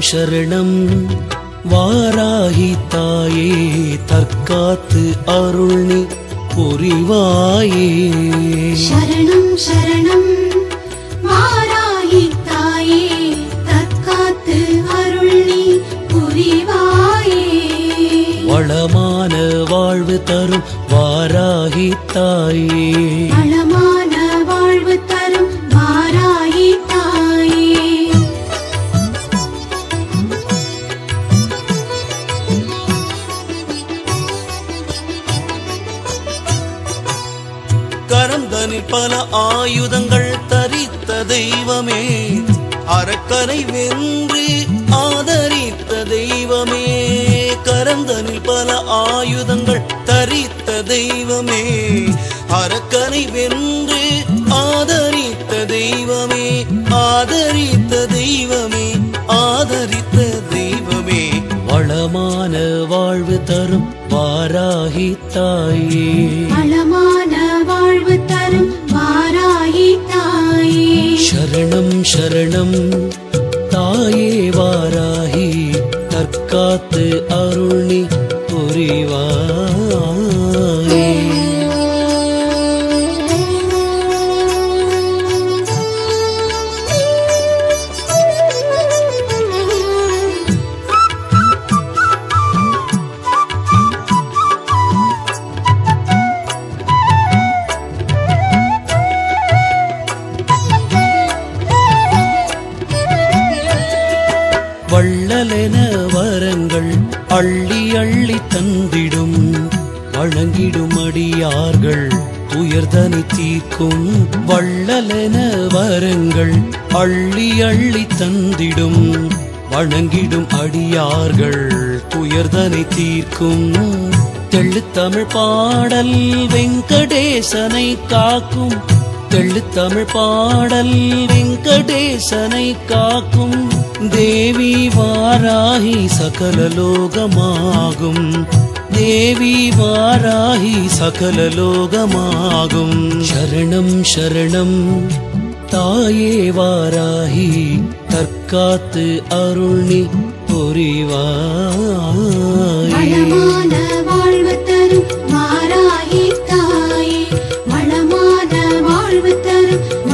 சரணம் வாராகி தாயே தற்காத்து அருள்னி புரிவாயே சரணம் சரணம் மாராயி தாயே தற்காத்து அருள் நீ புரிவாயே வளமான வாழ்வு தரும் வாராகி தாயே வளமான வாழ்வு தரும் மாராயி தாயே கரந்தனில் பல ஆயுதங்கள் தரித்த தெய்வமே அரக்கனை வென்று ஆதரித்த தெய்வமே கரந்தனில் பல ஆயுதங்கள் தரித்த தெய்வமே அரக்கனை வென்று ஆதரித்த தெய்வமே ஆதரித்த தெய்வமே ஆதரித்த தெய்வமே வளமான வாழ்வு தரும் வாராகி தாயே வளமான வாழ்வு தரும் மாராயி தாயே சரணம் சரணம் தாயே வாராகி தற்காத்து அருள்னி புரிவாயே வள்ளலென வரங்கள் அள்ளி அள்ளி தந்திடும் வழங்கிடும் அடியார்கள் துயர்தனை தீர்க்கும் வள்ளலென வரங்கள் அள்ளி அள்ளி தந்திடும் வணங்கிடும் அடியார்கள் துயர்தனை தீர்க்கும் தெள்ளுத்தமிழ் பாடல் வெங்கடேசனை காக்கும் தெள்ளுத்தமிழ் பாடல் வெங்கடேசனை காக்கும் தேவி வாராகி சகல லோகமாகும் தேவி வாராகி சகல லோகமாகும் சரணம் சரணம் தாயே வாராகி தற்காத்து அருள்னி புரிவாயே வளமான வாழ்வு தரும் மாராயி தாயே வளமான வாழ்வு தரும்